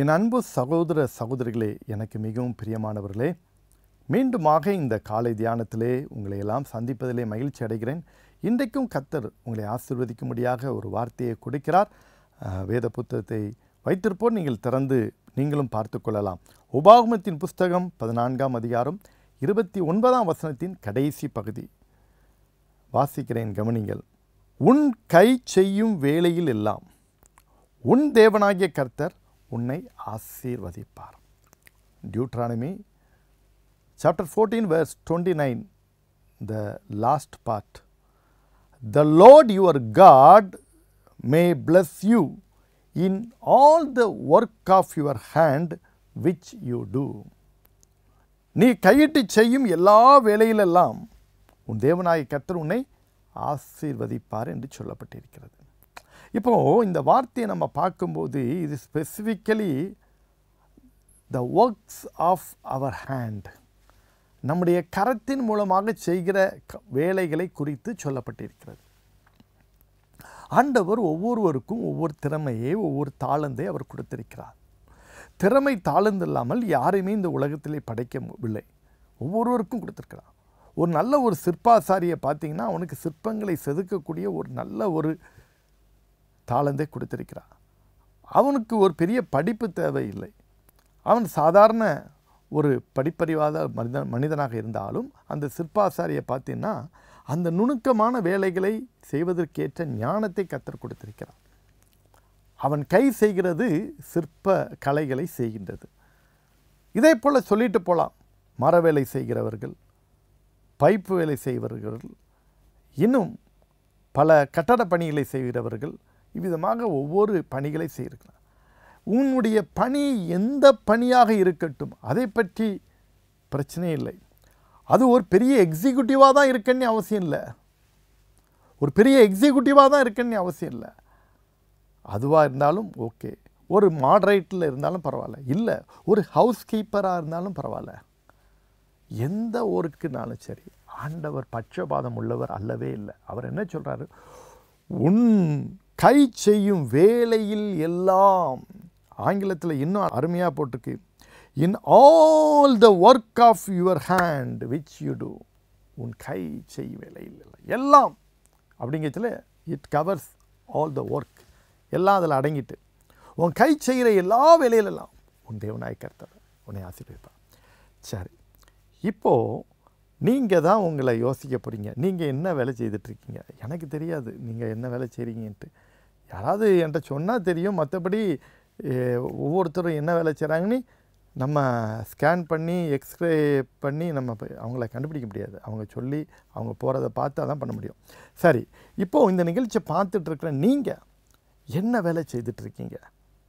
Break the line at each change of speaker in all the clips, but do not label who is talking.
என் அன்பு சகோதர சகோதரிகளே எனக்கு மிகவும் பிரியமானவர்களே மீண்டுமாக இந்த காலை தியானத்திலே உங்களை எல்லாம் சந்திப்பதிலே மகிழ்ச்சி அடைகிறேன் இன்றைக்கும் கத்தர் உங்களை ஆசீர்வதிக்கும்படியாக ஒரு வார்த்தையை கொடுக்கிறார் அஹ், வேத புத்தகத்தை வைத்திருப்போர் நீங்கள் திறந்து நீங்களும் பார்த்து கொள்ளலாம் உபாகமத்தின் புஸ்தகம் பதினான்காம் அதிகாரம் இருபத்தி ஒன்பதாம் வசனத்தின் கடைசி பகுதி வாசிக்கிறேன் கவனிங்கள் உன் கை செய்யும் வேலையில் எல்லாம் உன் தேவனாகிய கர்த்தர் உன்னை ஆசீர்வதிப்பார் Deuteronomy chapter fourteen verse twenty nine the last part the Lord your God may bless you in all the work of your hand which you do நீ கையிட்டு செய்யும் எல்லா வேலையிலெல்லாம் உன் தேவனாய கர்த்தர் உன்னை ஆசீர்வதிப்பார் என்று சொல்லப்பட்டிருக்கிறது இப்போ இந்த வார்த்தையை நம்ம பார்க்கும்போது இது specifically the works of our hand நம்முடைய கரத்தின் மூலமாக செய்கிற க- வேலைகளை குறித்து சொல்லப்பட்டிருக்கிறது ஆண்டவர் ஒவ்வொருவருக்கும் ஒவ்வொரு திறமையை ஒவ்வொரு தாளந்தை அவர் கொடுத்திருக்கிறார் திறமை தாளந்து இல்லாமல் யாரையுமே இந்த உலகத்திலே படைக்கவில்லை ஒவ்வொருவருக்கும் கொடுத்திருக்கிறார் ஒரு நல்ல ஒரு சிற்பாசாரியை பார்த்தீங்கன்னா அவனுக்கு சிற்பங்களை செதுக்கக்கூடிய ஒரு நல்ல ஒரு தாளந்தை கொடுத்திருக்கிறார் அவனுக்கு ஒரு பெரிய படிப்பு தேவையில்லை அவன் சாதாரண ஒரு படிப்பறிவாத மனிதன் மனிதனாக இருந்தாலும் அந்த சிற்பாசாரியை பார்த்தீங்கன்னா அந்த நுணுக்கமான வேலைகளை செய்வதற்கேற்ற ஞானத்தை கத்தர் கொடுத்திருக்கிறார் அவன் கை செய்கிறது சிற்ப கலைகளை செய்கின்றது இதே போல் சொல்லிட்டு போகலாம் மர வேலை செய்கிறவர்கள் பைப்பு வேலை செய்கிறவர்கள் இன்னும் பல கட்டட பணிகளை செய்கிறவர்கள் இவ்விதமாக ஒவ்வொரு பணிகளை செய்கிறார் உன்னுடைய பணி எந்த பணியாக இருக்கட்டும் அதை பற்றி பிரச்சனை இல்லை அது ஒரு பெரிய எக்ஸிக்யூட்டிவாக தான் இருக்கன்னு அவசியம் இல்லை ஒரு பெரிய எக்ஸிக்யூட்டிவாக தான் இருக்கன்னு அவசியம் இல்லை அதுவாக இருந்தாலும் ஓகே ஒரு மாடரேட்டில் இருந்தாலும் பரவாயில்ல இல்லை ஒரு ஹவுஸ் கீப்பராக இருந்தாலும் பரவாயில்ல எந்த ஊருக்குனாலும் சரி ஆண்டவர் பட்சபாதம் உள்ளவர் அல்லவே இல்லை அவர் என்ன சொல்றாரு உன் கை செய்யும் வேலையில் எல்லாம் ஆங்கிலத்தில் இன்னும் அருமையாக போட்டிருக்கு in all the work of your hand which you do உன் கை செய் வேலையில் எல்லாம் எல்லாம் அப்படிங்கிறதுல it covers all the work எல்லாம் அதில் அடங்கிட்டு உன் கை செய்கிற எல்லா வேலையிலெல்லாம் உன் தேவனாய் கர்த்தர் உன்னை ஆசீர்வதிப்பார் சரி இப்போது நீங்கள் தான் உங்களை யோசிக்க போகிறீங்க நீங்கள் என்ன வேலை செய்துட்ருக்கீங்க எனக்கு தெரியாது நீங்கள் என்ன வேலை செய்கிறீங்கன்ட்டு யாராவது என்கிட்ட சொன்னால் தெரியும் மற்றபடி ஒவ்வொருத்தரும் என்ன வேலை செய்கிறாங்கன்னு நம்ம ஸ்கேன் பண்ணி எக்ஸ்ரே பண்ணி நம்ம போய் அவங்கள கண்டுபிடிக்க முடியாது அவங்க சொல்லி அவங்க போகிறத பார்த்து தான் பண்ண முடியும் சரி இப்போது இந்த நிகழ்ச்சியை பார்த்துட்டு இருக்கிற நீங்கள் என்ன வேலை செய்துட்ருக்கீங்க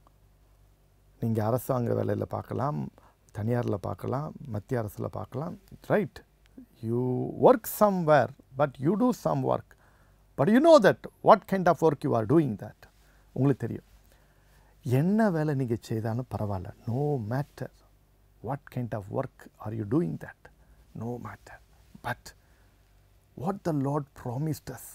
நீங்கள் அரசாங்க வேலையில் பார்க்கலாம் தனியாரில் பார்க்கலாம் மத்திய அரசில் பார்க்கலாம் right you work somewhere but you do some work but you know that what kind of work you are doing that உங்களுக்கு தெரியும் என்ன வேலை நீங்கள் செய்தாலும் பரவாயில்ல no matter what kind of work are you doing that no matter but what the Lord promised us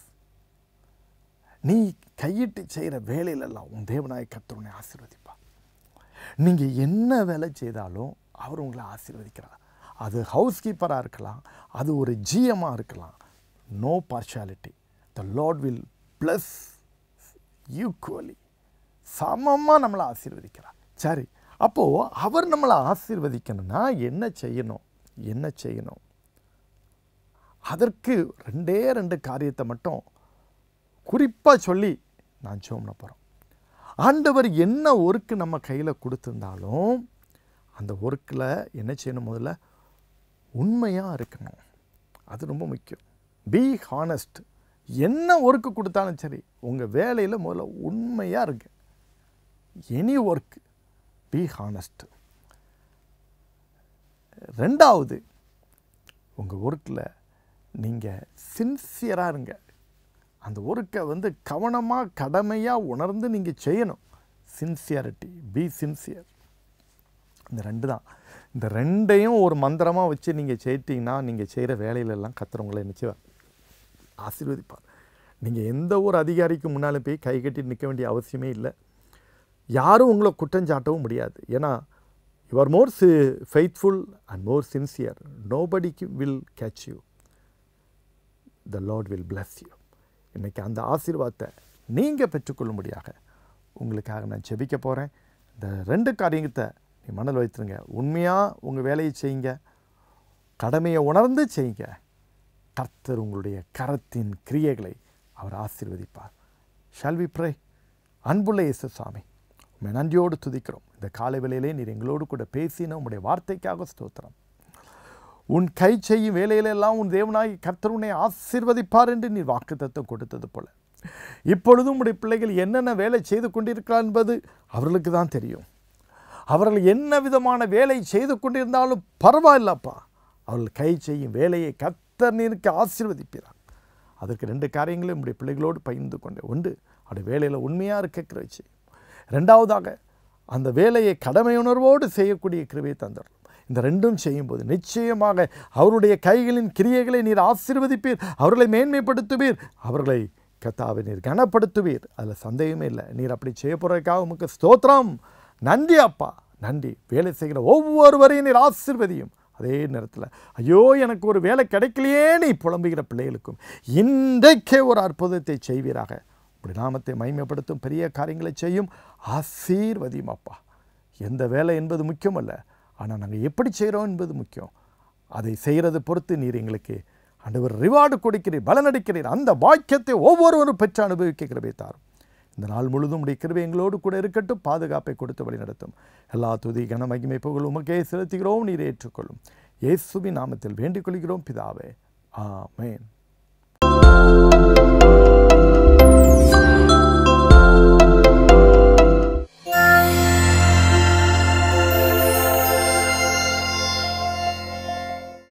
நீ கையிட்டு செய்கிற வேலையிலெல்லாம் உன் தேவனாய கர்த்தர் ஆசீர்வதிப்பா நீங்கள் என்ன வேலை செய்தாலும் அவர் உங்களை ஆசீர்வதிக்கிறார் அது ஹவுஸ் கீப்பராக இருக்கலாம் அது ஒரு ஜிஎம்மாக இருக்கலாம் no partiality the Lord will bless equally சமமாக நம்மளை ஆசீர்வதிக்கிறார் சரி அப்போது அவர் நம்மளை ஆசீர்வதிக்கணும்னா என்ன செய்யணும் என்ன செய்யணும் அதற்கு ரெண்டே ரெண்டு காரியத்தை மட்டும் குறிப்பாக சொல்லி நான் ஜோம்ன போகிறோம் ஆண்டவர் என்ன ஒர்க்கு நம்ம கையில் கொடுத்துருந்தாலும் அந்த ஒர்க்கில் என்ன செய்யணும் முதல்ல உண்மையாக இருக்கணும் அது ரொம்ப முக்கியம் பி ஹானஸ்ட் என்ன ஒர்க்கு கொடுத்தாலும் சரி உங்கள் வேலையில் முதல்ல உண்மையாக இருங்க எனி ஒர்க் பி ஹானஸ்ட் ரெண்டாவது உங்கள் ஒர்க்கில் நீங்கள் சின்சியராக இருங்க அந்த ஒர்க்கை வந்து கவனமாக கடமையாக உணர்ந்து நீங்கள் செய்யணும் சின்சியாரிட்டி பி சின்சியர் இந்த ரெண்டு தான் இந்த ரெண்டையும் ஒரு மந்திரமாக வச்சு நீங்கள் செய்யிட்டீங்கன்னா நீங்கள் செய்கிற வேலையிலெல்லாம் கத்துறவங்களை நிச்சயம் ஆசீர்வதிப்பார் நீங்கள் எந்த ஒரு அதிகாரிக்கு முன்னாலும் போய் கை கட்டி நிற்க வேண்டிய அவசியமே இல்லை யாரும் உங்களை குற்றஞ்சாட்டவும் முடியாது ஏன்னா யூ ஆர் மோர் சி ஃபெய்த்ஃபுல் அண்ட் மோர் சின்சியர் நோபடிக்கு will catch you the Lord will bless you இன்றைக்கி அந்த ஆசீர்வாதத்தை நீங்கள் பெற்றுக்கொள்ளும்படியாக உங்களுக்காக நான் ஜெபிக்க போகிறேன் இந்த ரெண்டு காரியத்தை நீ மனதில் வைத்துருங்க உண்மையாக உங்கள் வேலையை செய்யுங்க கடமையை உணர்ந்து செய்யுங்க கர்த்தர் உங்களுடைய கரத்தின் கிரியைகளை அவர் ஆசீர்வதிப்பார் ஷால் வி ப்ரே அன்புள்ள இயேசு சாமி உண்மை நன்றியோடு துதிக்கிறோம் இந்த காலை வேளையிலே நீர் எங்களோடு கூட பேசின உங்களுடைய வார்த்தைக்காக ஸ்தோத்திரம் உன் கை செய்யும் வேலையிலெல்லாம் உன் தேவனாகி கர்த்தர் உன்னை ஆசீர்வதிப்பார் என்று நீ வாக்குத்தத்தம் கொடுத்தது போல இப்பொழுதும் உடைய பிள்ளைகள் என்னென்ன வேலை செய்து கொண்டிருக்கிறார் என்பது அவர்களுக்கு தான் தெரியும் அவர்கள் என்ன விதமான வேலை செய்து கொண்டிருந்தாலும் பரவாயில்லப்பா அவர்கள் கை செய்யும் வேலையை கர்த்தர் நீருக்கு ஆசீர்வதிப்பிறார் அதற்கு ரெண்டு காரியங்களையும் உடைய பிள்ளைகளோடு பகிர்ந்து கொண்டேன் ஒன்று அவருடைய வேலையில் உண்மையாக இருக்க கிருபை செய்யும் ரெண்டாவதாக அந்த வேலையை கடமை உணர்வோடு செய்யக்கூடிய கிருபையை தந்துடலாம் இந்த ரெண்டும் செய்யும்போது நிச்சயமாக அவருடைய கைகளின் கிரியைகளை நீர் ஆசீர்வதிப்பீர் அவர்களை மேன்மைப்படுத்துவீர் அவர்களை கத்தாவை நீர் கனப்படுத்துவீர் அதில் சந்தேகமே இல்லை நீர் அப்படி செய்ய போகிறதுக்காக உமக்கு ஸ்தோத்திரம் நன்றி அப்பா நன்றி வேலை செய்கிற ஒவ்வொருவரையும் நீர் ஆசீர்வதியும் அதே நேரத்தில் ஐயோ எனக்கு ஒரு வேலை கிடைக்கலையே நீ புலம்புகிற பிள்ளைகளுக்கும் இன்றைக்கே ஒரு அற்புதத்தை செய்வீராக இப்படி நாமத்தை மைமைப்படுத்தும் பெரிய காரியங்களை செய்யும் ஆசீர்வதியும் அப்பா எந்த வேலை என்பது முக்கியமல்ல ஆனால் நாங்கள் எப்படி செய்கிறோம் என்பது முக்கியம் அதை செய்கிறது பொறுத்து நீர் எங்களுக்கு ஆண்டவர் ரிவார்டு கொடுக்கிறீர் பலனடிக்கிறீர் அந்த வாக்கியத்தை ஒவ்வொருவரும் பெற்று அனுபவிக்க கிருபை தாரும் இந்த நாள் முழுதும் உடைய கிருபை எங்களோடு கூட இருக்கட்டும் பாதுகாப்பை கொடுத்து வழி நடத்தும் எல்லா துதி கன மகிமை புகழ் உமக்கே செலுத்துகிறோம் நீர் ஏற்றுக்கொள்ளும் இயேசுவின் நாமத்தில் வேண்டிக் கொள்கிறோம் பிதாவே ஆமென்